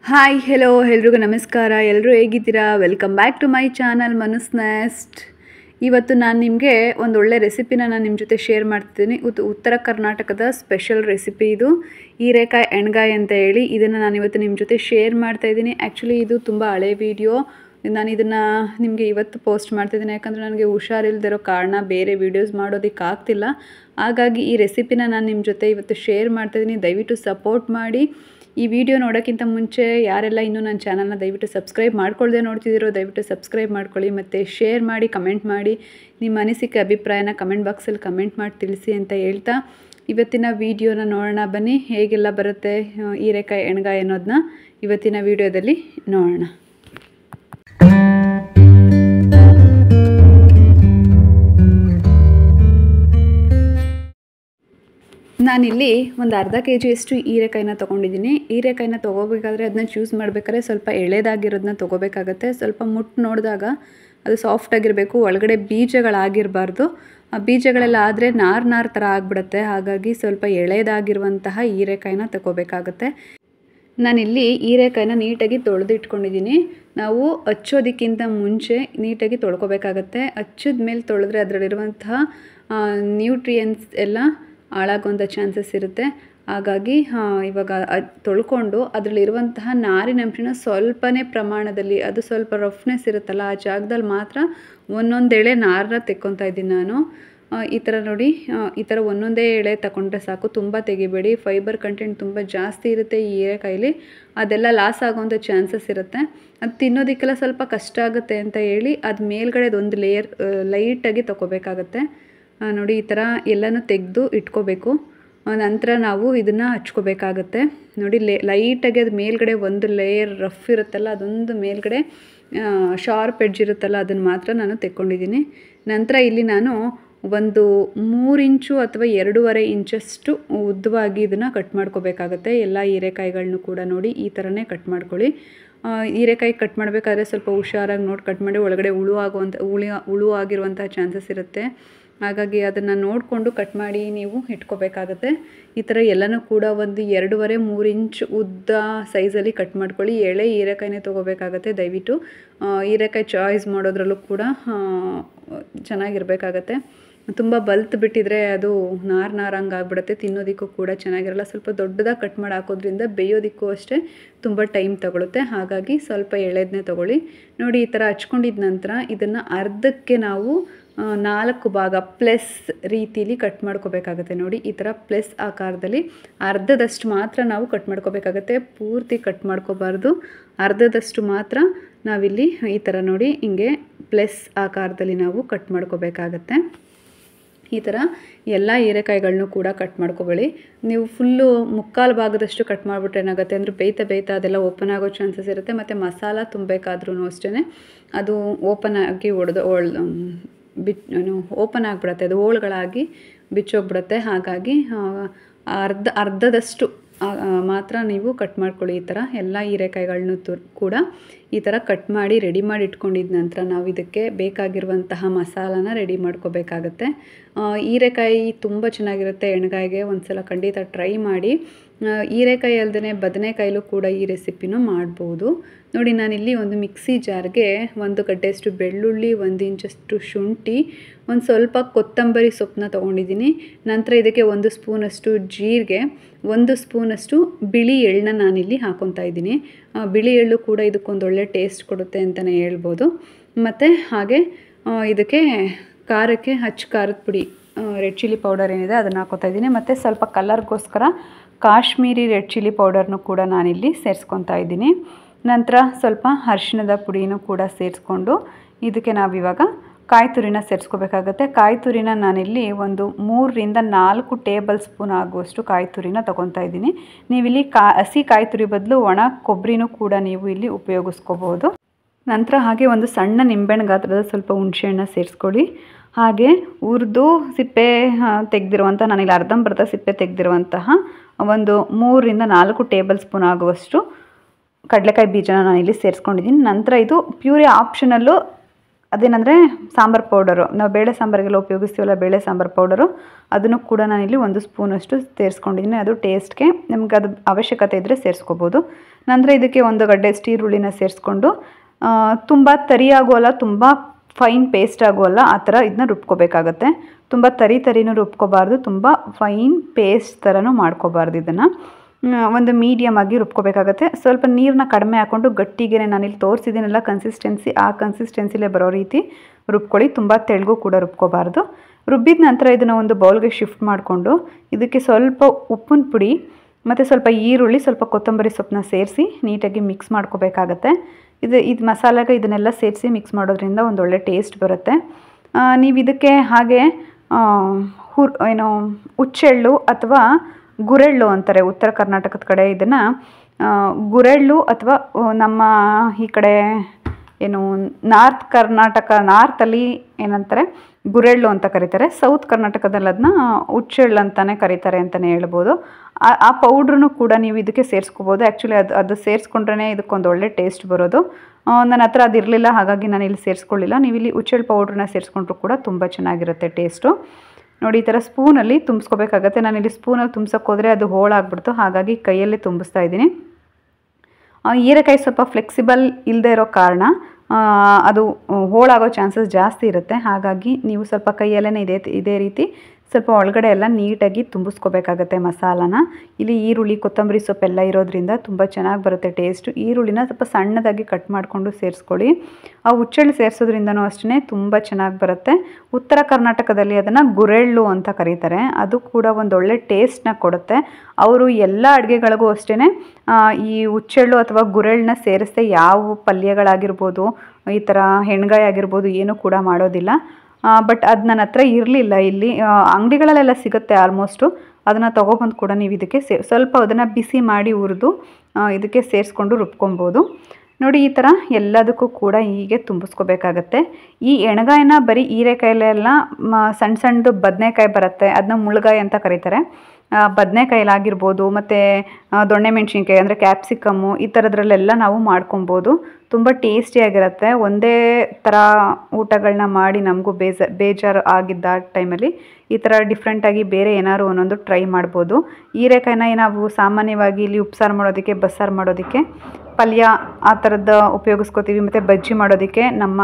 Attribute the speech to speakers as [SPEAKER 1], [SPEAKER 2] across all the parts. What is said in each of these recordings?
[SPEAKER 1] hi hello ಎಲ್ರಿಗೂ ನಮಸ್ಕಾರ ಎಲ್ಲರೂ ಹೇಗಿದ್ದೀರಾ welcome back to my channel Manas nest ಇವತ್ತು ನಾನು ನಿಮಗೆ ಒಂದು ಒಳ್ಳೆ ರೆಸಿಪಿನ ನಾನು ನಿಮ್ಮ ಜೊತೆ ಶೇರ್ ಮಾಡ್ತಿದ್ದೀನಿ ಉತ್ ಉತ್ತರ ಕರ್ನಾಟಕದ ಸ್ಪೆಷಲ್ ರೆಸಿಪಿ ಇದು ಹೀರೆಕಾಯಿ ಎಣ್ಗಾಯಿ ಅಂತ ಹೇಳಿ ಇದನ್ನು ನಾನು ಇವತ್ತು ನಿಮ್ಮ ಜೊತೆ ಶೇರ್ ಮಾಡ್ತಾ ಇದ್ದೀನಿ ಆ್ಯಕ್ಚುಲಿ ಇದು ತುಂಬ ಹಳೆ ವಿಡಿಯೋ ನಾನು ಇದನ್ನು ನಿಮಗೆ ಇವತ್ತು ಪೋಸ್ಟ್ ಮಾಡ್ತಿದ್ದೀನಿ ಯಾಕಂದರೆ ನನಗೆ ಹುಷಾರಿಲ್ದಿರೋ ಕಾರಣ ಬೇರೆ ವೀಡಿಯೋಸ್ ಮಾಡೋದಕ್ಕೆ ಆಗ್ತಿಲ್ಲ ಹಾಗಾಗಿ ಈ ರೆಸಿಪಿನ ನಾನು ನಿಮ್ಮ ಜೊತೆ ಇವತ್ತು ಶೇರ್ ಮಾಡ್ತಾಯಿದ್ದೀನಿ ದಯವಿಟ್ಟು ಸಪೋರ್ಟ್ ಮಾಡಿ ಈ ವಿಡಿಯೋ ನೋಡೋಕ್ಕಿಂತ ಮುಂಚೆ ಯಾರೆಲ್ಲ ಇನ್ನೂ ನನ್ನ ಚಾನಲ್ನ ದಯವಿಟ್ಟು ಸಬ್ಸ್ಕ್ರೈಬ್ ಮಾಡ್ಕೊಳ್ಳದೆ ನೋಡ್ತಿದ್ದೀರೋ ದಯವಿಟ್ಟು ಸಬ್ಸ್ಕ್ರೈಬ್ ಮಾಡ್ಕೊಳ್ಳಿ ಮತ್ತು ಶೇರ್ ಮಾಡಿ ಕಮೆಂಟ್ ಮಾಡಿ ನಿಮ್ಮ ಅನಿಸಿಕೆ ಅಭಿಪ್ರಾಯನ ಕಮೆಂಟ್ ಬಾಕ್ಸಲ್ಲಿ ಕಮೆಂಟ್ ಮಾಡಿ ತಿಳಿಸಿ ಅಂತ ಹೇಳ್ತಾ ಇವತ್ತಿನ ವಿಡಿಯೋನ ನೋಡೋಣ ಬನ್ನಿ ಹೇಗೆಲ್ಲ ಬರುತ್ತೆ ಆ, ಹೀರೆಕಾಯಿ ಎಣ್ಗಾಯಿ ಅನ್ನೋದನ್ನ ಇವತ್ತಿನ ವಿಡಿಯೋದಲ್ಲಿ ನೋಡೋಣ ನಾನಿಲ್ಲಿ ಒಂದು ಅರ್ಧ ಕೆ ಜಿಯಷ್ಟು ಹೀರೆಕಾಯಿನ ತೊಗೊಂಡಿದ್ದೀನಿ ಹೀರೆಕಾಯಿನ ತೊಗೋಬೇಕಾದ್ರೆ ಅದನ್ನ ಚೂಸ್ ಮಾಡಬೇಕಾದ್ರೆ ಸ್ವಲ್ಪ ಎಳೆದಾಗಿರೋದನ್ನ ತೊಗೋಬೇಕಾಗತ್ತೆ ಸ್ವಲ್ಪ ಮುಟ್ಟು ನೋಡಿದಾಗ ಅದು ಸಾಫ್ಟಾಗಿರಬೇಕು ಒಳಗಡೆ ಬೀಜಗಳಾಗಿರಬಾರ್ದು ಆ ಬೀಜಗಳೆಲ್ಲ ಆದರೆ ನಾರು ನಾರು ಥರ ಆಗಿಬಿಡುತ್ತೆ ಹಾಗಾಗಿ ಸ್ವಲ್ಪ ಎಳೆದಾಗಿರುವಂತಹ ಹೀರೆಕಾಯಿನ ತಗೋಬೇಕಾಗತ್ತೆ ನಾನಿಲ್ಲಿ ಹೀರೆಕಾಯಿನ ನೀಟಾಗಿ ತೊಳೆದು ಇಟ್ಕೊಂಡಿದ್ದೀನಿ ನಾವು ಹಚ್ಚೋದಕ್ಕಿಂತ ಮುಂಚೆ ನೀಟಾಗಿ ತೊಳ್ಕೊಬೇಕಾಗತ್ತೆ ಹಚ್ಚಿದ ಮೇಲೆ ತೊಳೆದ್ರೆ ಅದರಲ್ಲಿರುವಂತಹ ನ್ಯೂಟ್ರಿಯನ್ಸ್ ಎಲ್ಲ ಹಾಳಾಗುವಂಥ ಚಾನ್ಸಸ್ ಇರುತ್ತೆ ಹಾಗಾಗಿ ಆ, ಇವಾಗ ಅದ್ ತೊಳ್ಕೊಂಡು ಅದರಲ್ಲಿರುವಂತಹ ನಾರಿನ ಅಂಶನ ಸ್ವಲ್ಪನೇ ಪ್ರಮಾಣದಲ್ಲಿ ಅದು ಸ್ವಲ್ಪ ರಫ್ನೆಸ್ ಇರುತ್ತಲ್ಲ ಆ ಜಾಗದಲ್ಲಿ ಮಾತ್ರ ಒಂದೊಂದು ಎಳೆ ನಾರನ್ನ ತೆಕ್ಕೊತಾ ಇದ್ದೀನಿ ನಾನು ಆ, ಈ ಥರ ನೋಡಿ ಆ, ಈ ಥರ ಒಂದೊಂದೇ ಎಳೆ ತಗೊಂಡ್ರೆ ಸಾಕು ತುಂಬ ತೆಗಿಬೇಡಿ ಫೈಬರ್ ಕಂಟೆಂಟ್ ತುಂಬ ಜಾಸ್ತಿ ಇರುತ್ತೆ ಈ ಹೀರೆಕಾಯಿಲಿ ಅದೆಲ್ಲ ಲಾಸ್ ಆಗೋವಂಥ ಚಾನ್ಸಸ್ ಇರುತ್ತೆ ಅದು ತಿನ್ನೋದಕ್ಕೆಲ್ಲ ಸ್ವಲ್ಪ ಕಷ್ಟ ಆಗುತ್ತೆ ಅಂತ ಹೇಳಿ ಅದು ಮೇಲ್ಗಡೆದು ಒಂದು ಲೇಯರ್ ಲೈಟಾಗಿ ತಗೋಬೇಕಾಗತ್ತೆ ಆ, ನೋಡಿ ಈ ಥರ ಎಲ್ಲನೂ ತೆಗೆದು ಇಟ್ಕೋಬೇಕು ಆ, ನಂತರ ನಾವು ಇದನ್ನು ಹಚ್ಕೋಬೇಕಾಗತ್ತೆ ನೋಡಿ ಲೇ ಲೈಟಾಗಿ ಅದು ಮೇಲ್ಗಡೆ ಒಂದು ಲೇಯರ್ ರಫ್ ಇರುತ್ತಲ್ಲ ಅದೊಂದು ಮೇಲ್ಗಡೆ ಶಾರ್ಪ್ ಎಡ್ಜ್ ಇರುತ್ತಲ್ಲ ಅದನ್ನು ಮಾತ್ರ ನಾನು ತೆಕ್ಕೊಂಡಿದ್ದೀನಿ ನಂತರ ಇಲ್ಲಿ ನಾನು ಒಂದು ಮೂರು ಇಂಚು ಅಥವಾ ಎರಡೂವರೆ ಇಂಚಷ್ಟು ಉದ್ದವಾಗಿ ಇದನ್ನು ಕಟ್ ಮಾಡ್ಕೋಬೇಕಾಗತ್ತೆ ಎಲ್ಲ ಹೀರೆಕಾಯಿಗಳನ್ನೂ ಕೂಡ ನೋಡಿ ಈ ಥರನೇ ಕಟ್ ಮಾಡ್ಕೊಳ್ಳಿ ಆ, ಹೀರೆಕಾಯಿ ಕಟ್ ಮಾಡಬೇಕಾದ್ರೆ ಸ್ವಲ್ಪ ಹುಷಾರಾಗಿ ನೋಡಿ ಕಟ್ ಮಾಡಿ ಒಳಗಡೆ ಹುಳು ಆಗುವಂಥ ಹುಳಿ ಹುಳು ಆಗಿರುವಂಥ ಚಾನ್ಸಸ್ ಇರುತ್ತೆ ಹಾಗಾಗಿ ಅದನ್ನು ನೋಡಿಕೊಂಡು ಕಟ್ ಮಾಡಿ ನೀವು ಇಟ್ಕೋಬೇಕಾಗತ್ತೆ ಈ ಥರ ಎಲ್ಲನೂ ಕೂಡ ಒಂದು ಎರಡೂವರೆ ಮೂರು ಇಂಚ್ ಉದ್ದ ಸೈಜಲ್ಲಿ ಕಟ್ ಮಾಡ್ಕೊಳ್ಳಿ ಎಳೆ ಹೀರೆಕಾಯಿನೇ ತೊಗೋಬೇಕಾಗತ್ತೆ ದಯವಿಟ್ಟು ಆ, ಹೀರೆಕಾಯಿ ಚಾಯ್ಸ್ ಮಾಡೋದ್ರಲ್ಲೂ ಕೂಡ ಆ, ಚೆನ್ನಾಗಿರ್ಬೇಕಾಗತ್ತೆ ತುಂಬ ಬಲ್ತ್ ಬಿಟ್ಟಿದ್ರೆ ಅದು ನಾರು ನಾರಂಗೆ ಆಗ್ಬಿಡುತ್ತೆ ತಿನ್ನೋದಕ್ಕೂ ಕೂಡ ಚೆನ್ನಾಗಿರಲ್ಲ ಸ್ವಲ್ಪ ದೊಡ್ಡದಾಗಿ ಕಟ್ ಮಾಡಿ ಹಾಕೋದ್ರಿಂದ ಬೇಯೋದಕ್ಕೂ ಅಷ್ಟೇ ತುಂಬ ಟೈಮ್ ತಗೊಳುತ್ತೆ ಹಾಗಾಗಿ ಸ್ವಲ್ಪ ಎಳೆದನ್ನೇ ತೊಗೊಳ್ಳಿ ನೋಡಿ ಈ ಥರ ಹಚ್ಕೊಂಡಿದ ನಂತರ ಇದನ್ನು ಅರ್ಧಕ್ಕೆ ನಾವು ಆ, ನಾಲ್ಕು ಭಾಗ ಪ್ಲಸ್ ರೀತಿಲಿ ಕಟ್ ಮಾಡ್ಕೋಬೇಕಾಗತ್ತೆ ನೋಡಿ ಈ ಥರ ಪ್ಲಸ್ ಆಕಾರದಲ್ಲಿ ಅರ್ಧದಷ್ಟು ಮಾತ್ರ ನಾವು ಕಟ್ ಮಾಡ್ಕೋಬೇಕಾಗತ್ತೆ ಪೂರ್ತಿ ಕಟ್ ಮಾಡ್ಕೋಬಾರ್ದು ಅರ್ಧದಷ್ಟು ಮಾತ್ರ ನಾವಿಲ್ಲಿ ಈ ಥರ ನೋಡಿ ಹಿಂಗೆ ಪ್ಲಸ್ ಆಕಾರದಲ್ಲಿ ನಾವು ಕಟ್ ಮಾಡ್ಕೋಬೇಕಾಗತ್ತೆ ಈ ಥರ ಎಲ್ಲ ಹೀರೆಕಾಯಿಗಳನ್ನೂ ಕೂಡ ಕಟ್ ಮಾಡ್ಕೊಬೇಡಿ ನೀವು ಫುಲ್ಲು ಮುಕ್ಕಾಲು ಭಾಗದಷ್ಟು ಕಟ್ ಮಾಡಿಬಿಟ್ರೆ ಏನಾಗುತ್ತೆ ಅಂದರೆ ಬೇಯ್ತಾ ಬೇಯ್ತಾ ಅದೆಲ್ಲ ಓಪನ್ ಆಗೋ ಚಾನ್ಸಸ್ ಇರುತ್ತೆ ಮತ್ತು ಮಸಾಲ ತುಂಬಬೇಕಾದ್ರೂ ಅಷ್ಟೇ ಅದು ಓಪನ್ ಆಗಿ ಒಡೆದು ಒಳ್ ಬಿಟ್ ಏನು ಓಪನ್ ಆಗಿಬಿಡುತ್ತೆ ಅದು ಹೋಳುಗಳಾಗಿ ಬಿಚ್ಚೋಗ್ಬಿಡುತ್ತೆ ಹಾಗಾಗಿ ಆ, ಅರ್ಧ ಅರ್ಧದಷ್ಟು ಆ, ಆ, ಮಾತ್ರ ನೀವು ಕಟ್ ಮಾಡ್ಕೊಳ್ಳಿ ಈ ಥರ ಎಲ್ಲ ಹೀರೆಕಾಯಿಗಳನ್ನೂ ತು ಕೂಡ ಈ ಥರ ಕಟ್ ಮಾಡಿ ರೆಡಿ ಮಾಡಿ ಇಟ್ಕೊಂಡಿದ ನಂತರ ನಾವು ಇದಕ್ಕೆ ಬೇಕಾಗಿರುವಂತಹ ಮಸಾಲಾನ ರೆಡಿ ಮಾಡ್ಕೋಬೇಕಾಗತ್ತೆ ಆ, ಹೀರೆಕಾಯಿ ತುಂಬ ಚೆನ್ನಾಗಿರುತ್ತೆ ಎಣ್ಗಾಯಿಗೆ ಒಂದು ಸಲ ಖಂಡಿತ ಟ್ರೈ ಮಾಡಿ ಆ, ಹೀರೆಕಾಯಿ ಅಲ್ಲದೆ ಬದನೆಕಾಯಿಲೂ ಕೂಡ ಈ ರೆಸಿಪಿನೂ ಮಾಡ್ಬೋದು ನೋಡಿ ನಾನಿಲ್ಲಿ ಒಂದು ಮಿಕ್ಸಿ ಜಾರ್ಗೆ ಒಂದು ಗಡ್ಡೆಯಷ್ಟು ಬೆಳ್ಳುಳ್ಳಿ ಒಂದು ಇಂಚಷ್ಟು ಶುಂಠಿ ಒಂದು ಸ್ವಲ್ಪ ಕೊತ್ತಂಬರಿ ಸೊಪ್ಪನ್ನ ತೊಗೊಂಡಿದ್ದೀನಿ ನಂತರ ಇದಕ್ಕೆ ಒಂದು ಸ್ಪೂನಷ್ಟು ಜೀರಿಗೆ ಒಂದು ಸ್ಪೂನಷ್ಟು ಬಿಳಿ ಎಳ್ಳನ್ನ ನಾನಿಲ್ಲಿ ಹಾಕೊತಾ ಇದ್ದೀನಿ ಆ, ಬಿಳಿ ಎಳ್ಳು ಕೂಡ ಇದಕ್ಕೊಂದು ಒಳ್ಳೆ ಟೇಸ್ಟ್ ಕೊಡುತ್ತೆ ಅಂತಲೇ ಹೇಳ್ಬೋದು ಮತ್ತು ಹಾಗೆ ಆ, ಇದಕ್ಕೆ ಖಾರಕ್ಕೆ ಹಚ್ಚ ಖಾರದ ಪುಡಿ ರೆಡ್ ಚಿಲ್ಲಿ ಪೌಡರ್ ಏನಿದೆ ಅದನ್ನು ಹಾಕೋತಾ ಇದ್ದೀನಿ ಮತ್ತು ಸ್ವಲ್ಪ ಕಲರ್ಗೋಸ್ಕರ ಕಾಶ್ಮೀರಿ ರೆಡ್ ಚಿಲ್ಲಿ ಪೌಡರ್ನು ಕೂಡ ನಾನಿಲ್ಲಿ ಸೇರಿಸ್ಕೊತಾ ಇದ್ದೀನಿ ನಂತರ ಸ್ವಲ್ಪ ಅರಿಶಿಣದ ಪುಡಿನೂ ಕೂಡ ಸೇರಿಸ್ಕೊಂಡು ಇದಕ್ಕೆ ನಾವಿವಾಗ ಕಾಯಿ ತುರಿನ ಸೇರಿಸ್ಕೋಬೇಕಾಗತ್ತೆ ಕಾಯಿ ತುರಿನ ನಾನಿಲ್ಲಿ ಒಂದು ಮೂರರಿಂದ ನಾಲ್ಕು ಟೇಬಲ್ ಸ್ಪೂನ್ ಆಗುವಷ್ಟು ಕಾಯಿ ತುರಿನ ತೊಗೊತಾ ಇದ್ದೀನಿ ನೀವಿಲ್ಲಿ ಕಾ ಹಸಿ ಕಾಯಿ ತುರಿ ಬದಲು ಒಣ ಕೊಬ್ಬರಿನೂ ಕೂಡ ನೀವು ಇಲ್ಲಿ ಉಪಯೋಗಿಸ್ಕೋಬೋದು ನಂತರ ಹಾಗೆ ಒಂದು ಸಣ್ಣ ನಿಂಬೆಹಣ್ಣು ಗಾತ್ರದ ಸ್ವಲ್ಪ ಹುಣಸೆಹಣ್ಣ ಸೇರಿಸ್ಕೊಳ್ಳಿ ಹಾಗೆ ಹುರಿದು ಸಿಪ್ಪೆ ತೆಗೆದಿರುವಂಥ ನಾನಿಲ್ಲಿ ಅರ್ಧಂಬರ್ಧ ಸಿಪ್ಪೆ ತೆಗೆದಿರುವಂತಹ ಒಂದು ಮೂರರಿಂದ ನಾಲ್ಕು ಟೇಬಲ್ ಸ್ಪೂನ್ ಆಗುವಷ್ಟು ಕಡಲೆಕಾಯಿ ಬೀಜನ ನಾನಿಲ್ಲಿ ಸೇರಿಸ್ಕೊಂಡಿದ್ದೀನಿ ನಂತರ ಇದು ಪ್ಯೂರಿ ಆಪ್ಷನಲ್ಲು ಅದೇನೆಂದರೆ ಸಾಂಬಾರು ಪೌಡರು ನಾವು ಬೇಳೆ ಸಾಂಬಾರಿಗೆಲ್ಲ ಉಪಯೋಗಿಸ್ತೀವಲ್ಲ ಬೇಳೆ ಸಾಂಬಾರು ಪೌಡರು ಅದನ್ನು ಕೂಡ ನಾನಿಲ್ಲಿ ಒಂದು ಸ್ಪೂನಷ್ಟು ಸೇರಿಸ್ಕೊಂಡಿದ್ದೀನಿ ಅದು ಟೇಸ್ಟ್ಗೆ ನಮ್ಗೆ ಅದು ಅವಶ್ಯಕತೆ ಇದ್ದರೆ ಸೇರಿಸ್ಕೋಬೋದು ನಂತರ ಇದಕ್ಕೆ ಒಂದು ಗಡ್ಡೆಷ್ಟು ಈರುಳ್ಳಿನ ಸೇರಿಸ್ಕೊಂಡು ತುಂಬ ತರಿ ಆಗೋಲ್ಲ ತುಂಬ ಫೈನ್ ಪೇಸ್ಟ್ ಆಗೋಲ್ಲ ಆ ಥರ ಇದನ್ನ ರುಬ್ಕೋಬೇಕಾಗತ್ತೆ ತುಂಬ ತರಿ ತರಿನೂ ರುಬ್ಕೋಬಾರ್ದು ತುಂಬ ಫೈನ್ ಪೇಸ್ಟ್ ಥರನೂ ಮಾಡ್ಕೋಬಾರ್ದು ಇದನ್ನು ಒಂದು ಮೀಡಿಯಮ್ ಆಗಿ ರುಬ್ಕೋಬೇಕಾಗತ್ತೆ ಸ್ವಲ್ಪ ನೀರನ್ನ ಕಡಿಮೆ ಹಾಕ್ಕೊಂಡು ಗಟ್ಟಿಗೆ ನಾನಿಲ್ಲಿ ತೋರಿಸಿದ್ದೀನಲ್ಲ ಕನ್ಸಿಸ್ಟೆನ್ಸಿ ಆ ಕನ್ಸಿಸ್ಟೆನ್ಸಿಲೇ ಬರೋ ರೀತಿ ರುಬ್ಕೊಳ್ಳಿ ತುಂಬ ತೆಳ್ಳಗೂ ಕೂಡ ರುಬ್ಕೋಬಾರ್ದು ರುಬ್ಬಿದ ನಂತರ ಇದನ್ನು ಒಂದು ಬೌಲ್ಗೆ ಶಿಫ್ಟ್ ಮಾಡಿಕೊಂಡು ಇದಕ್ಕೆ ಸ್ವಲ್ಪ ಉಪ್ಪಿನ ಪುಡಿ ಮತ್ತು ಸ್ವಲ್ಪ ಈರುಳ್ಳಿ ಸ್ವಲ್ಪ ಕೊತ್ತಂಬರಿ ಸೊಪ್ಪನ್ನ ಸೇರಿಸಿ ನೀಟಾಗಿ ಮಿಕ್ಸ್ ಮಾಡ್ಕೋಬೇಕಾಗತ್ತೆ ಇದು ಇದು ಮಸಾಲೆಗೆ ಇದನ್ನೆಲ್ಲ ಸೇರಿಸಿ ಮಿಕ್ಸ್ ಮಾಡೋದ್ರಿಂದ ಒಂದೊಳ್ಳೆ ಟೇಸ್ಟ್ ಬರುತ್ತೆ ನೀವು ಇದಕ್ಕೆ ಹಾಗೆ ಹುರ್ ಏನು ಹುಚ್ಚೆಳ್ಳು ಅಥವಾ ಗುರೆಳ್ಳು ಅಂತಾರೆ ಉತ್ತರ ಕರ್ನಾಟಕದ ಕಡೆ ಇದನ್ನು ಗುರೆಳ್ಳು ಅಥವಾ ನಮ್ಮ ಈ ಕಡೆ ಏನು ನಾರ್ತ್ ಕರ್ನಾಟಕ ನಾರ್ತಲ್ಲಿ ಏನಂತಾರೆ ಗುರೆಳ್ಳು ಅಂತ ಕರೀತಾರೆ ಸೌತ್ ಕರ್ನಾಟಕದಲ್ಲಿ ಅದನ್ನ ಹುಚ್ಚೆಳ್ಳು ಅಂತಲೇ ಕರೀತಾರೆ ಅಂತಲೇ ಹೇಳ್ಬೋದು ಆ ಆ ಪೌಡ್ರನ್ನು ಕೂಡ ನೀವು ಇದಕ್ಕೆ ಸೇರಿಸ್ಕೋಬೋದು ಆ್ಯಕ್ಚುಲಿ ಅದು ಅದು ಸೇರಿಸ್ಕೊಂಡ್ರೆ ಇದಕ್ಕೊಂದು ಒಳ್ಳೆ ಟೇಸ್ಟ್ ಬರೋದು ನನ್ನ ಹತ್ರ ಅದು ಇರಲಿಲ್ಲ ಹಾಗಾಗಿ ನಾನು ಇಲ್ಲಿ ಸೇರಿಸ್ಕೊಳ್ಳಿಲ್ಲ ನೀವು ಇಲ್ಲಿ ಹುಚ್ಚೆಳ್ಳು ಪೌಡ್ರನ್ನ ಸೇರಿಸ್ಕೊಂಡ್ರು ಕೂಡ ತುಂಬ ಚೆನ್ನಾಗಿರುತ್ತೆ ಟೇಸ್ಟು ನೋಡಿ ಈ ಥರ ಸ್ಪೂನಲ್ಲಿ ತುಂಬಿಸ್ಕೋಬೇಕಾಗತ್ತೆ ನಾನು ಇಲ್ಲಿ ಸ್ಪೂನಲ್ಲಿ ತುಂಬ್ಸೋಕೆ ಹೋದರೆ ಅದು ಹೋಳಾಗ್ಬಿಡ್ತು ಹಾಗಾಗಿ ಕೈಯಲ್ಲೇ ತುಂಬಿಸ್ತಾ ಇದ್ದೀನಿ ಹೀರೆಕಾಯಿ ಸ್ವಲ್ಪ ಫ್ಲೆಕ್ಸಿಬಲ್ ಇಲ್ಲದೆ ಇರೋ ಕಾರಣ ಅದು ಹೋಳಾಗೋ ಚಾನ್ಸಸ್ ಜಾಸ್ತಿ ಇರುತ್ತೆ ಹಾಗಾಗಿ ನೀವು ಸ್ವಲ್ಪ ಕೈಯಲ್ಲೇ ಇದೇ ಇದೇ ರೀತಿ ಸ್ವಲ್ಪ ಒಳಗಡೆ ಎಲ್ಲ ನೀಟಾಗಿ ತುಂಬಿಸ್ಕೋಬೇಕಾಗತ್ತೆ ಮಸಾಲಾನ ಇಲ್ಲಿ ಈರುಳ್ಳಿ ಕೊತ್ತಂಬರಿ ಸೊಪ್ಪೆಲ್ಲ ಇರೋದ್ರಿಂದ ತುಂಬ ಚೆನ್ನಾಗಿ ಬರುತ್ತೆ ಟೇಸ್ಟು ಈರುಳ್ಳಿನ ಸ್ವಲ್ಪ ಸಣ್ಣದಾಗಿ ಕಟ್ ಮಾಡಿಕೊಂಡು ಸೇರಿಸ್ಕೊಳ್ಳಿ ಆ ಹುಚ್ಚೆಳ್ಳು ಸೇರಿಸೋದ್ರಿಂದನೂ ಅಷ್ಟೇ ತುಂಬ ಚೆನ್ನಾಗಿ ಬರುತ್ತೆ ಉತ್ತರ ಕರ್ನಾಟಕದಲ್ಲಿ ಅದನ್ನು ಗುರೆಳ್ಳು ಅಂತ ಕರೀತಾರೆ ಅದು ಕೂಡ ಒಂದೊಳ್ಳೆ ಟೇಸ್ಟ್ನ ಕೊಡುತ್ತೆ ಅವರು ಎಲ್ಲ ಅಡುಗೆಗಳಿಗೂ ಅಷ್ಟೇ ಈ ಹುಚ್ಚೆಳ್ಳು ಅಥವಾ ಗುರೆಳ್ಳನ್ನ ಸೇರಿಸ್ದೆ ಯಾವ ಪಲ್ಯಗಳಾಗಿರ್ಬೋದು ಈ ಥರ ಹೆಣ್ಗಾಯಿ ಆಗಿರ್ಬೋದು ಏನೂ ಕೂಡ ಮಾಡೋದಿಲ್ಲ ಬಟ್ ಅದು ನನ್ನ ಹತ್ರ ಇರಲಿಲ್ಲ ಇಲ್ಲಿ ಅಂಗಡಿಗಳಲ್ಲೆಲ್ಲ ಸಿಗುತ್ತೆ ಆಲ್ಮೋಸ್ಟು ಅದನ್ನು ತೊಗೊಬಂದು ಕೂಡ ನೀವು ಇದಕ್ಕೆ ಸೇ ಸ್ವಲ್ಪ ಅದನ್ನು ಬಿಸಿ ಮಾಡಿ ಹುರಿದು ಇದಕ್ಕೆ ಸೇರಿಸ್ಕೊಂಡು ರುಬ್ಕೊಬೋದು ನೋಡಿ ಈ ಥರ ಎಲ್ಲದಕ್ಕೂ ಕೂಡ ಹೀಗೆ ತುಂಬಿಸ್ಕೋಬೇಕಾಗತ್ತೆ ಈ ಎಣ್ಗಾಯಿನ ಬರೀ ಹೀರೆಕಾಯಲ್ಲೆಲ್ಲ ಸಣ್ಣ ಸಣ್ಣದು ಬದನೆಕಾಯಿ ಬರುತ್ತೆ ಅದನ್ನ ಮುಳ್ಗಾಯಿ ಅಂತ ಕರೀತಾರೆ ಬದನೆಕಾಯಿಲಾಗಿರ್ಬೋದು ಮತ್ತು ದೊಣ್ಣೆ ಮೆಣಸಿನ್ಕಾಯಿ ಅಂದರೆ ಕ್ಯಾಪ್ಸಿಕಮ್ಮು ಈ ಥರದ್ರಲ್ಲೆಲ್ಲ ನಾವು ಮಾಡ್ಕೊಬೋದು ತುಂಬ ಟೇಸ್ಟಿಯಾಗಿರುತ್ತೆ ಒಂದೇ ಥರ ಊಟಗಳನ್ನ ಮಾಡಿ ನಮಗೂ ಬೇಜ ಬೇಜಾರು ಆಗಿದ್ದ ಟೈಮಲ್ಲಿ ಈ ಥರ ಡಿಫ್ರೆಂಟಾಗಿ ಬೇರೆ ಏನಾದ್ರು ಒಂದೊಂದು ಟ್ರೈ ಮಾಡ್ಬೋದು ಹೀರೆಕಾಯಿನ ನಾವು ಸಾಮಾನ್ಯವಾಗಿ ಇಲ್ಲಿ ಉಪ್ಸಾರು ಮಾಡೋದಕ್ಕೆ ಬಸ್ಸಾರು ಮಾಡೋದಕ್ಕೆ ಪಲ್ಯ ಆ ಥರದ್ದು ಉಪಯೋಗಿಸ್ಕೋತೀವಿ ಮತ್ತು ಬಜ್ಜಿ ಮಾಡೋದಕ್ಕೆ ನಮ್ಮ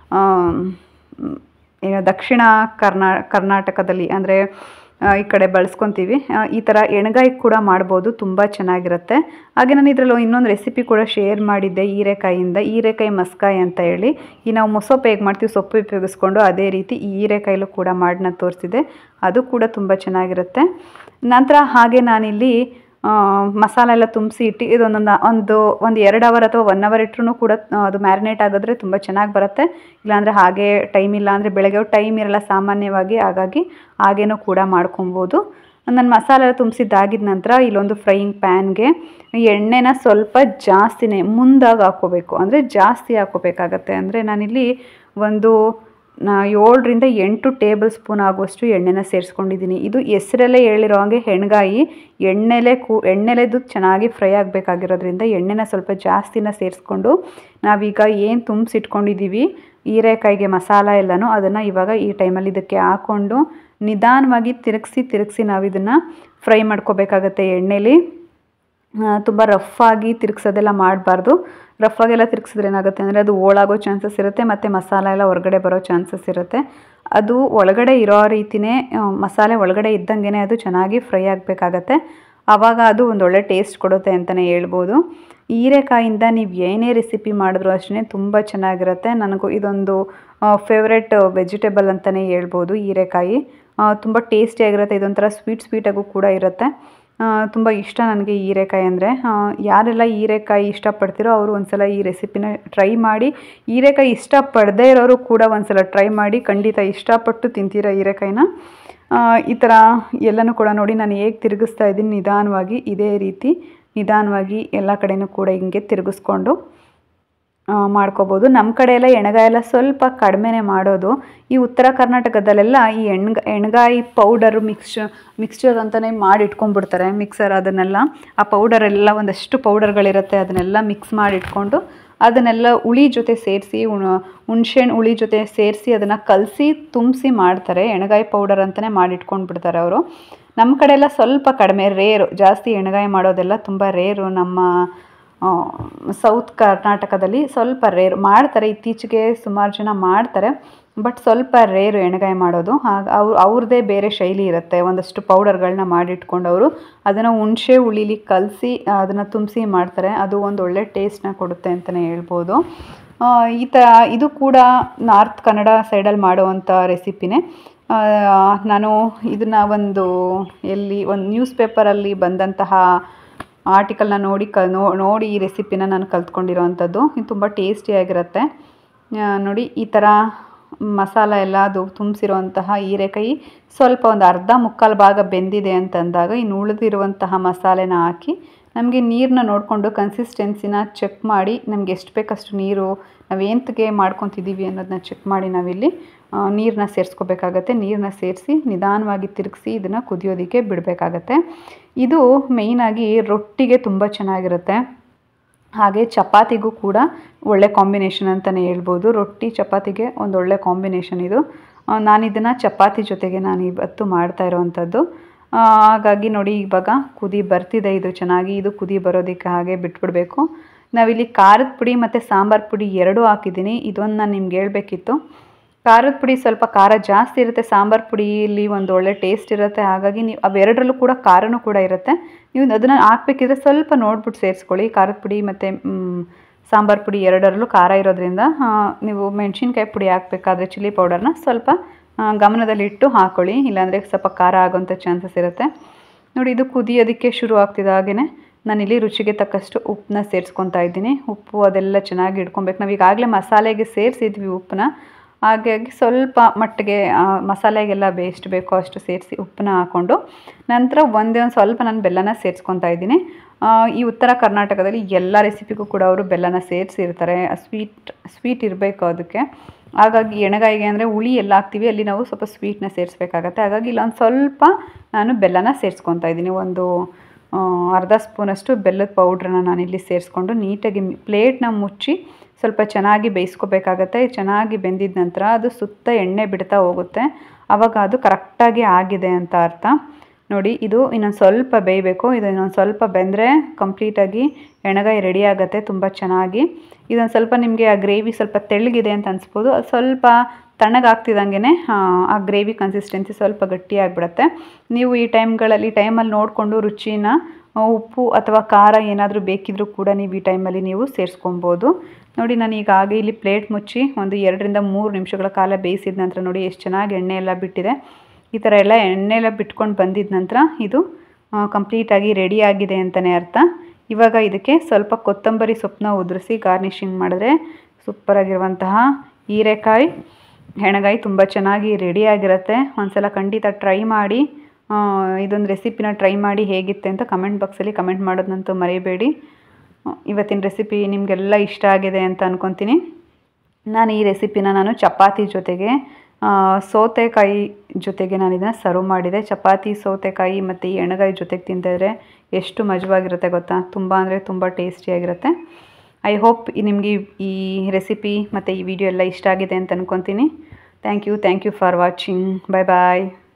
[SPEAKER 1] ಏನು ದಕ್ಷಿಣ ಕರ್ನಾ ಕರ್ನಾಟಕದಲ್ಲಿ ಅಂದರೆ ಈ ಕಡೆ ಬಳಸ್ಕೊತೀವಿ ಈ ಥರ ಎಣ್ಗಾಯಿ ಕೂಡ ಮಾಡ್ಬೋದು ತುಂಬ ಚೆನ್ನಾಗಿರುತ್ತೆ ಹಾಗೆ ನಾನು ಇದರಲ್ಲಿ ಇನ್ನೊಂದು ರೆಸಿಪಿ ಕೂಡ ಶೇರ್ ಮಾಡಿದ್ದೆ ಹೀರೆಕಾಯಿಂದ ಹೀರೆಕಾಯಿ ಮಸ್ಕಾಯಿ ಅಂತ ಹೇಳಿ ಈ ನಾವು ಮೊಸೊಪ್ಪು ಹೇಗೆ ಮಾಡ್ತೀವಿ ಸೊಪ್ಪು ಉಪಯೋಗಿಸ್ಕೊಂಡು ಅದೇ ರೀತಿ ಈ ಹೀರೆಕಾಯಿಲೂ ಕೂಡ ಮಾಡಿ ನಾನು ತೋರಿಸಿದೆ ಅದು ಕೂಡ ತುಂಬ ಚೆನ್ನಾಗಿರುತ್ತೆ ನಂತರ ಹಾಗೆ ನಾನಿಲ್ಲಿ ಮಸಾಲೆ ಎಲ್ಲ ತುಂಬಿಸಿ ಇಟ್ಟು ಇದೊಂದೊಂದು ಒಂದು ಒಂದು ಎರಡು ಅವರ್ ಅಥವಾ ಒನ್ ಅವರ್ ಇಟ್ಟರು ಕೂಡ ಅದು ಮ್ಯಾರಿನೇಟ್ ಆಗಿದ್ರೆ ತುಂಬ ಚೆನ್ನಾಗಿ ಬರುತ್ತೆ ಇಲ್ಲಾಂದರೆ ಹಾಗೆ ಟೈಮ್ ಇಲ್ಲ ಅಂದರೆ ಬೆಳಗ್ಗೆ ಟೈಮ್ ಇರಲ್ಲ ಸಾಮಾನ್ಯವಾಗಿ ಹಾಗಾಗಿ ಹಾಗೇನೂ ಕೂಡ ಮಾಡ್ಕೊಬೋದು ನಾನು ಮಸಾಲೆ ಎಲ್ಲ ತುಂಬಿಸಿದ್ದಾಗಿದ ನಂತರ ಇಲ್ಲೊಂದು ಫ್ರೈಯಿಂಗ್ ಪ್ಯಾನ್ಗೆ ಎಣ್ಣೆನ ಸ್ವಲ್ಪ ಜಾಸ್ತಿನೇ ಮುಂದಾಗಿ ಹಾಕ್ಕೋಬೇಕು ಅಂದರೆ ಜಾಸ್ತಿ ಹಾಕ್ಕೋಬೇಕಾಗತ್ತೆ ಅಂದರೆ ನಾನಿಲ್ಲಿ ಒಂದು ನಾ ಏಳರಿಂದ ಎಂಟು ಟೇಬಲ್ ಸ್ಪೂನ್ ಆಗುವಷ್ಟು ಎಣ್ಣೆನ ಸೇರಿಸ್ಕೊಂಡಿದ್ದೀನಿ ಇದು ಹೆಸರಲ್ಲೇ ಹೇಳಿರೋ ಹಾಗೆ ಹೆಣ್ಗಾಯಿ ಎಣ್ಣೆಲೆ ಕೂ ಎಣ್ಣೆಲೆದು ಚೆನ್ನಾಗಿ ಫ್ರೈ ಆಗಬೇಕಾಗಿರೋದ್ರಿಂದ ಎಣ್ಣೆನ ಸ್ವಲ್ಪ ಜಾಸ್ತಿನ ಸೇರಿಸ್ಕೊಂಡು ನಾವೀಗ ಏನು ತುಂಬಿಸಿಟ್ಕೊಂಡಿದ್ದೀವಿ ಹೀರೆಕಾಯಿಗೆ ಮಸಾಲ ಎಲ್ಲನೂ ಅದನ್ನು ಇವಾಗ ಈ ಟೈಮಲ್ಲಿ ಇದಕ್ಕೆ ಹಾಕ್ಕೊಂಡು ನಿಧಾನವಾಗಿ ತಿರುಗಿಸಿ ತಿರುಗಿಸಿ ನಾವು ಇದನ್ನು ಫ್ರೈ ಮಾಡ್ಕೋಬೇಕಾಗತ್ತೆ ಎಣ್ಣೆಲಿ ತುಂಬ ರಫಾಗಿ ತಿರುಗ್ಸೋದೆಲ್ಲ ಮಾಡಬಾರ್ದು ರಫಾಗೆಲ್ಲ ತಿರುಗಿಸಿದ್ರೆ ಏನಾಗುತ್ತೆ ಅಂದರೆ ಅದು ಓಳಾಗೋ ಚಾನ್ಸಸ್ ಇರುತ್ತೆ ಮತ್ತು ಮಸಾಲ ಎಲ್ಲ ಹೊರಗಡೆ ಬರೋ ಚಾನ್ಸಸ್ ಇರುತ್ತೆ ಅದು ಒಳಗಡೆ ಇರೋ ರೀತಿಯೇ ಮಸಾಲೆ ಒಳಗಡೆ ಇದ್ದಂಗೆ ಅದು ಚೆನ್ನಾಗಿ ಫ್ರೈ ಆಗಬೇಕಾಗತ್ತೆ ಆವಾಗ ಅದು ಒಂದೊಳ್ಳೆ ಟೇಸ್ಟ್ ಕೊಡುತ್ತೆ ಅಂತಲೇ ಹೇಳ್ಬೋದು ಹೀರೆಕಾಯಿಂದ ನೀವು ಏನೇ ರೆಸಿಪಿ ಮಾಡಿದ್ರು ಅಷ್ಟೇ ತುಂಬ ಚೆನ್ನಾಗಿರುತ್ತೆ ನನಗೂ ಇದೊಂದು ಫೇವ್ರೆಟ್ ವೆಜಿಟೇಬಲ್ ಅಂತಲೇ ಹೇಳ್ಬೋದು ಹೀರೆಕಾಯಿ ತುಂಬ ಟೇಸ್ಟಿಯಾಗಿರುತ್ತೆ ಇದೊಂಥರ ಸ್ವೀಟ್ ಸ್ವೀಟಾಗೂ ಕೂಡ ಇರುತ್ತೆ ತುಂಬ ಇಷ್ಟ ನನಗೆ ಹೀರೆಕಾಯಿ ಅಂದರೆ ಯಾರೆಲ್ಲ ಹೀರೆಕಾಯಿ ಇಷ್ಟಪಡ್ತೀರೋ ಅವರು ಒಂದ್ಸಲ ಈ ರೆಸಿಪಿನ ಟ್ರೈ ಮಾಡಿ ಹೀರೆಕಾಯಿ ಇಷ್ಟಪಡದೇ ಇರೋರು ಕೂಡ ಒಂದ್ಸಲ ಟ್ರೈ ಮಾಡಿ ಖಂಡಿತ ಇಷ್ಟಪಟ್ಟು ತಿಂತೀರ ಹೀರೆಕಾಯಿನ ಈ ಥರ ಎಲ್ಲನೂ ಕೂಡ ನೋಡಿ ನಾನು ಹೇಗೆ ತಿರುಗಿಸ್ತಾ ಇದ್ದೀನಿ ನಿಧಾನವಾಗಿ ಇದೇ ರೀತಿ ನಿಧಾನವಾಗಿ ಎಲ್ಲ ಕಡೆನೂ ಕೂಡ ಹಿಂಗೆ ತಿರುಗಿಸ್ಕೊಂಡು ಮಾಡ್ಕೋಬೋದು ನಮ್ಮ ಕಡೆ ಎಲ್ಲ ಎಣ್ಗಾಯಿ ಎಲ್ಲ ಸ್ವಲ್ಪ ಕಡಿಮೆನೇ ಮಾಡೋದು ಈ ಉತ್ತರ ಕರ್ನಾಟಕದಲ್ಲೆಲ್ಲ ಈ ಎಣ್ಗ ಎಣ್ಗಾಯಿ ಪೌಡರು ಮಿಕ್ಸ್ ಮಿಕ್ಸ್ಚರ್ ಅಂತಲೇ ಮಾಡಿ ಇಟ್ಕೊಂಡ್ಬಿಡ್ತಾರೆ ಮಿಕ್ಸರ್ ಅದನ್ನೆಲ್ಲ ಆ ಪೌಡರೆಲ್ಲ ಒಂದಷ್ಟು ಪೌಡರ್ಗಳಿರುತ್ತೆ ಅದನ್ನೆಲ್ಲ ಮಿಕ್ಸ್ ಮಾಡಿ ಇಟ್ಕೊಂಡು ಅದನ್ನೆಲ್ಲ ಹುಳಿ ಜೊತೆ ಸೇರಿಸಿ ಹುಣ್ಸೆಹಣ್ಣು ಹುಳಿ ಜೊತೆ ಸೇರಿಸಿ ಅದನ್ನು ಕಲಸಿ ತುಂಬಿಸಿ ಮಾಡ್ತಾರೆ ಎಣ್ಗಾಯಿ ಪೌಡರ್ ಅಂತಲೇ ಮಾಡಿ ಇಟ್ಕೊಂಡ್ಬಿಡ್ತಾರೆ ಅವರು ನಮ್ಮ ಕಡೆ ಎಲ್ಲ ಸ್ವಲ್ಪ ಕಡಿಮೆ ರೇರು ಜಾಸ್ತಿ ಎಣ್ಗಾಯಿ ಮಾಡೋದೆಲ್ಲ ತುಂಬ ರೇರು ನಮ್ಮ ಸೌತ್ ಕರ್ನಾಟಕದಲ್ಲಿ ಸ್ವಲ್ಪ ರೇರ್ ಮಾಡ್ತಾರೆ ಇತ್ತೀಚೆಗೆ ಸುಮಾರು ಜನ ಮಾಡ್ತಾರೆ ಬಟ್ ಸ್ವಲ್ಪ ರೇರು ಎಣ್ಗಾಯಿ ಮಾಡೋದು ಹಾಗೆ ಅವ್ರು ಅವ್ರದ್ದೇ ಬೇರೆ ಶೈಲಿ ಇರುತ್ತೆ ಒಂದಷ್ಟು ಪೌಡರ್ಗಳನ್ನ ಮಾಡಿಟ್ಕೊಂಡು ಅವರು ಅದನ್ನು ಹುಣಸೆ ಹುಳಿಲಿ ಕಲಸಿ ಅದನ್ನು ತುಂಬಿಸಿ ಮಾಡ್ತಾರೆ ಅದು ಒಂದು ಒಳ್ಳೆ ಟೇಸ್ಟ್ನ ಕೊಡುತ್ತೆ ಅಂತಲೇ ಹೇಳ್ಬೋದು ಆ, ಈ ಥರ ಇದು ಕೂಡ ನಾರ್ತ್ ಕನ್ನಡ ಸೈಡಲ್ಲಿ ಮಾಡುವಂಥ ರೆಸಿಪಿನೇ ಆ, ನಾನು ಇದನ್ನು ಒಂದು ಎಲ್ಲಿ ಒಂದು ನ್ಯೂಸ್ ಪೇಪರಲ್ಲಿ ಬಂದಂತಹ ಆರ್ಟಿಕಲ್ನ ನೋಡಿ ಕ ನೋ- ನೋಡಿ ಈ ರೆಸಿಪಿನ ನಾನು ಕಲ್ತ್ಕೊಂಡಿರೋವಂಥದ್ದು ಇದು ತುಂಬ ಟೇಸ್ಟಿಯಾಗಿರುತ್ತೆ ಆ, ನೋಡಿ ಈ ಥರ ಮಸಾಲ ಎಲ್ಲ ಅದು ತುಂಬಿಸಿರುವಂತಹ ಹೀರೆಕಾಯಿ ಸ್ವಲ್ಪ ಒಂದು ಅರ್ಧ ಮುಕ್ಕಾಲು ಭಾಗ ಬೆಂದಿದೆ ಅಂತಂದಾಗ ಇನ್ನು ಉಳಿದಿರುವಂತಹ ಮಸಾಲೆನ ಹಾಕಿ ನಮಗೆ ನೀರನ್ನ ನೋಡಿಕೊಂಡು ಕನ್ಸಿಸ್ಟೆನ್ಸಿನ ಚೆಕ್ ಮಾಡಿ ನಮ್ಗೆ ಎಷ್ಟು ಬೇಕಷ್ಟು ನೀರು ನಾವು ಎಂತಕ್ಕೆ ಮಾಡ್ಕೊತಿದ್ದೀವಿ ಅನ್ನೋದನ್ನ ಚೆಕ್ ಮಾಡಿ ನಾವಿಲ್ಲಿ ನೀರನ್ನ ಸೇರಿಸ್ಕೋಬೇಕಾಗತ್ತೆ ನೀರನ್ನ ಸೇರಿಸಿ ನಿಧಾನವಾಗಿ ತಿರುಗಿಸಿ ಇದನ್ನು ಕುದಿಯೋದಕ್ಕೆ ಬಿಡಬೇಕಾಗತ್ತೆ ಇದು ಮೇಯ್ನಾಗಿ ರೊಟ್ಟಿಗೆ ತುಂಬ ಚೆನ್ನಾಗಿರುತ್ತೆ ಹಾಗೆ ಚಪಾತಿಗೂ ಕೂಡ ಒಳ್ಳೆ ಕಾಂಬಿನೇಷನ್ ಅಂತಲೇ ಹೇಳ್ಬೋದು ರೊಟ್ಟಿ ಚಪಾತಿಗೆ ಒಂದು ಒಳ್ಳೆ ಕಾಂಬಿನೇಷನ್ ಇದು ಆ, ನಾನು ಇದನ್ನು ಚಪಾತಿ ಜೊತೆಗೆ ನಾನು ಇವತ್ತು ಮಾಡ್ತಾ ಇರೋವಂಥದ್ದು ಆ, ಹಾಗಾಗಿ ನೋಡಿ ಇವಾಗ ಕುದಿ ಬರ್ತಿದೆ ಇದು ಚೆನ್ನಾಗಿ ಇದು ಕುದಿ ಬರೋದಕ್ಕೆ ಹಾಗೆ ಬಿಟ್ಬಿಡಬೇಕು ನಾವಿಲ್ಲಿ ಖಾರದ ಪುಡಿ ಮತ್ತು ಸಾಂಬಾರು ಪುಡಿ ಎರಡೂ ಹಾಕಿದ್ದೀನಿ ಇದೊಂದು ನಾನು ನಿಮ್ಗೆ ಹೇಳ್ಬೇಕಿತ್ತು ಖಾರದ ಪುಡಿ ಸ್ವಲ್ಪ ಖಾರ ಜಾಸ್ತಿ ಇರುತ್ತೆ ಸಾಂಬಾರು ಪುಡಿಯಲ್ಲಿ ಒಂದು ಒಳ್ಳೆ ಟೇಸ್ಟ್ ಇರುತ್ತೆ ಹಾಗಾಗಿ ನೀವು ಅವೆರಡರಲ್ಲೂ ಕೂಡ ಖಾರನೂ ಕೂಡ ಇರುತ್ತೆ ನೀವು ಅದನ್ನು ಹಾಕ್ಬೇಕಿದ್ರೆ ಸ್ವಲ್ಪ ನೋಡ್ಬಿಟ್ಟು ಸೇರಿಸ್ಕೊಳ್ಳಿ ಖಾರದ ಪುಡಿ ಮತ್ತು ಸಾಂಬಾರು ಪುಡಿ ಎರಡರಲ್ಲೂ ಖಾರ ಇರೋದ್ರಿಂದ ಆ, ನೀವು ಮೆಣಸಿನ್ಕಾಯಿ ಪುಡಿ ಹಾಕಬೇಕಾದ್ರೆ ಚಿಲ್ಲಿ ಪೌಡರ್ನ ಸ್ವಲ್ಪ ಆ, ಗಮನದಲ್ಲಿಟ್ಟು ಹಾಕ್ಕೊಳ್ಳಿ ಇಲ್ಲಾಂದರೆ ಸ್ವಲ್ಪ ಖಾರ ಆಗೋಂಥ ಚಾನ್ಸಸ್ ಇರುತ್ತೆ ನೋಡಿ ಇದು ಕುದಿಯೋದಕ್ಕೆ ಶುರು ಆಗ್ತಿದೆ ಹಾಗೆಯೇ ನಾನಿಲ್ಲಿ ರುಚಿಗೆ ತಕ್ಕಷ್ಟು ಉಪ್ಪನ್ನ ಸೇರಿಸ್ಕೊತಾ ಇದ್ದೀನಿ ಉಪ್ಪು ಅದೆಲ್ಲ ಚೆನ್ನಾಗಿ ಇಟ್ಕೊಬೇಕು ನಾವು ಈಗಾಗಲೇ ಮಸಾಲೆಗೆ ಸೇರಿಸಿದ್ವಿ ಉಪ್ಪನ್ನ ಹಾಗಾಗಿ ಸ್ವಲ್ಪ ಮಟ್ಟಿಗೆ ಆ, ಮಸಾಲೆಗೆಲ್ಲ ಎಷ್ಟು ಬೇಕೋ ಅಷ್ಟು ಸೇರಿಸಿ ಉಪ್ಪನ್ನ ಹಾಕ್ಕೊಂಡು ನಂತರ ಒಂದೇ ಒಂದು ಸ್ವಲ್ಪ ನಾನು ಬೆಲ್ಲನ ಸೇರಿಸ್ಕೊತಾ ಇದ್ದೀನಿ ಆ, ಈ ಉತ್ತರ ಕರ್ನಾಟಕದಲ್ಲಿ ಎಲ್ಲ ರೆಸಿಪಿಗೂ ಕೂಡ ಅವರು ಬೆಲ್ಲನ ಸೇರಿಸಿರ್ತಾರೆ ಸ್ವೀಟ್ ಸ್ವೀಟ್ ಇರಬೇಕು ಅದಕ್ಕೆ ಹಾಗಾಗಿ ಎಣ್ಣೆಗಾಯಿಗೆ ಅಂದರೆ ಹುಳಿ ಎಲ್ಲ ಹಾಕ್ತೀವಿ ಅಲ್ಲಿ ನಾವು ಸ್ವಲ್ಪ ಸ್ವೀಟ್ನ ಸೇರಿಸ್ಬೇಕಾಗತ್ತೆ ಹಾಗಾಗಿ ಇಲ್ಲೊಂದು ಸ್ವಲ್ಪ ನಾನು ಬೆಲ್ಲನ ಸೇರಿಸ್ಕೊತಾ ಇದ್ದೀನಿ ಒಂದು ಆ, ಅರ್ಧ ಸ್ಪೂನಷ್ಟು ಬೆಲ್ಲದ ಪೌಡ್ರನ್ನ ನಾನಿಲ್ಲಿ ಸೇರಿಸ್ಕೊಂಡು ನೀಟಾಗಿ ಪ್ಲೇಟ್ನ ಮುಚ್ಚಿ ಸ್ವಲ್ಪ ಚೆನ್ನಾಗಿ ಬೇಯಿಸ್ಕೋಬೇಕಾಗತ್ತೆ ಚೆನ್ನಾಗಿ ಬೆಂದಿದ ನಂತರ ಅದು ಸುತ್ತ ಎಣ್ಣೆ ಬಿಡ್ತಾ ಹೋಗುತ್ತೆ ಆವಾಗ ಅದು ಕರೆಕ್ಟಾಗಿ ಆಗಿದೆ ಅಂತ ಅರ್ಥ ನೋಡಿ ಇದು ಇನ್ನೊಂದು ಸ್ವಲ್ಪ ಬೇಯಬೇಕು ಇದು ಇನ್ನೊಂದು ಸ್ವಲ್ಪ ಬೆಂದರೆ ಕಂಪ್ಲೀಟಾಗಿ ಎಣ್ಣೆಗಾಯಿ ರೆಡಿ ಆಗುತ್ತೆ ತುಂಬ ಚೆನ್ನಾಗಿ ಇದೊಂದು ಸ್ವಲ್ಪ ನಿಮಗೆ ಆ ಗ್ರೇವಿ ಸ್ವಲ್ಪ ತೆಳ್ಳಗಿದೆ ಅಂತ ಅನಿಸ್ಬೋದು ಅದು ಸ್ವಲ್ಪ ತಣ್ಣಗಾಗ್ತಿದ್ದಂಗೆ ಆ ಗ್ರೇವಿ ಕನ್ಸಿಸ್ಟೆನ್ಸಿ ಸ್ವಲ್ಪ ಗಟ್ಟಿಯಾಗಿಬಿಡುತ್ತೆ ನೀವು ಈ ಟೈಮ್ಗಳಲ್ಲಿ ಟೈಮಲ್ಲಿ ನೋಡಿಕೊಂಡು ರುಚಿನ ಆ, ಉಪ್ಪು ಅಥವಾ ಖಾರ ಏನಾದರೂ ಬೇಕಿದ್ರೂ ಕೂಡ ನೀವು ಈ ಟೈಮಲ್ಲಿ ನೀವು ಸೇರಿಸ್ಕೊಬೋದು ನೋಡಿ ನಾನು ಈಗ ಹಾಗೆ ಇಲ್ಲಿ ಪ್ಲೇಟ್ ಮುಚ್ಚಿ ಒಂದು ಎರಡರಿಂದ ಮೂರು ನಿಮಿಷಗಳ ಕಾಲ ಬೇಯಿಸಿದ ನಂತರ ನೋಡಿ ಎಷ್ಟು ಚೆನ್ನಾಗಿ ಎಣ್ಣೆ ಎಲ್ಲ ಬಿಟ್ಟಿದೆ ಈ ಥರ ಎಲ್ಲ ಎಣ್ಣೆ ಎಲ್ಲ ಬಿಟ್ಕೊಂಡು ಬಂದಿದ ನಂತರ ಇದು ಕಂಪ್ಲೀಟಾಗಿ ರೆಡಿ ಆಗಿದೆ ಅಂತಲೇ ಅರ್ಥ ಇವಾಗ ಇದಕ್ಕೆ ಸ್ವಲ್ಪ ಕೊತ್ತಂಬರಿ ಸೊಪ್ಪನ್ನ ಉದುರಿಸಿ ಗಾರ್ನಿಷಿಂಗ್ ಮಾಡಿದ್ರೆ ಸೂಪರಾಗಿರುವಂತಹ ಹೀರೆಕಾಯಿ ಹೆಣಗಾಯಿ ತುಂಬ ಚೆನ್ನಾಗಿ ರೆಡಿಯಾಗಿರುತ್ತೆ ಒಂದ್ಸಲ ಖಂಡಿತ ಟ್ರೈ ಮಾಡಿ ಆ, ಇದೊಂದು ರೆಸಿಪಿನ ಟ್ರೈ ಮಾಡಿ ಹೇಗಿತ್ತೆ ಅಂತ ಕಮೆಂಟ್ ಬಾಕ್ಸಲ್ಲಿ ಕಮೆಂಟ್ ಮಾಡೋದಂತೂ ಮರಿಬೇಡಿ ಆ, ಇವತ್ತಿನ ರೆಸಿಪಿ ನಿಮಗೆಲ್ಲ ಇಷ್ಟ ಆಗಿದೆ ಅಂತ ಅನ್ಕೊತೀನಿ ನಾನು ಈ ರೆಸಿಪಿನ ನಾನು ಚಪಾತಿ ಜೊತೆಗೆ ಆ, ಸೌತೆಕಾಯಿ ಜೊತೆಗೆ ನಾನು ಇದನ್ನು ಸರ್ವ್ ಮಾಡಿದೆ ಚಪಾತಿ ಸೌತೆಕಾಯಿ ಮತ್ತು ಈ ಎಣ್ಣೆಗಾಯಿ ಜೊತೆಗೆ ತಿಂತಿದ್ರೆ ಎಷ್ಟು ಮಜವಾಗಿರುತ್ತೆ ಗೊತ್ತಾ ತುಂಬ ಅಂದರೆ ತುಂಬ ಟೇಸ್ಟಿಯಾಗಿರುತ್ತೆ ಐ ಹೋಪ್ ನಿಮಗೆ ಈ ರೆಸಿಪಿ ಮತ್ತು ಈ ವಿಡಿಯೋ ಎಲ್ಲ ಇಷ್ಟ ಆಗಿದೆ ಅಂತ ಅನ್ಕೊತೀನಿ thank you thank you for watching bye bye